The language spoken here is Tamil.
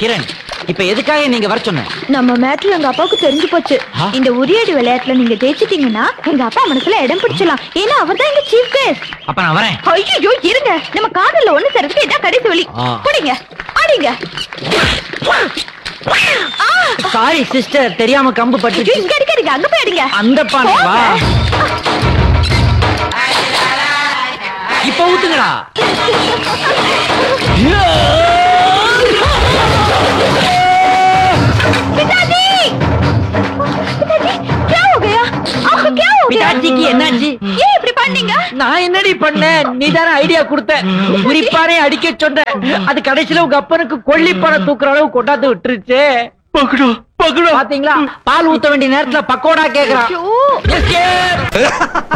கிரண் இப்ப எதுக்காக நீங்க வர சொன்ன நம்ம மேட்ரு எங்க அப்பாவுக்கு தெரிஞ்சு போச்சு ஆ? இந்த உரியடி விளையாட்டுல நீங்க ஜெயிச்சிட்டீங்கன்னா எங்க அப்பா மனசுல இடம் பிடிச்சலாம் ஏன்னா அவர்தான் எங்க சீஃப் கெஸ்ட் அப்ப நான் வரேன் ஐயோ இருங்க நம்ம காதல்ல ஒண்ணு சேர்றதுக்கு இதான் கடைசி வழி ஆ. புடிங்க அடிங்க சாரி சிஸ்டர் தெரியாம கம்பு ஐயோ, பட்டு இங்க அடிக்காதீங்க அங்க போய் அடிங்க அந்த பானை வா இப்ப ஊத்துங்கடா पिताजी पिताजी क्या हो गया आपको क्या हो गया பிதாஜிக்கு என்னாச்சு ஏன் இப்படி பண்ணீங்க நான் என்னடி பண்ணேன் நீ தானே ஐடியா கொடுத்த குறிப்பானே அடிக்க சொன்ன அது கடைசியில உங்க அப்பனுக்கு கொல்லிப்பானை தூக்குற அளவு கொண்டாந்து விட்டுருச்சு பகுடா பகுடா பாத்தீங்களா பால் ஊத்த வேண்டிய நேரத்துல பக்கோடா கேக்குறான் ஐயோ Escape!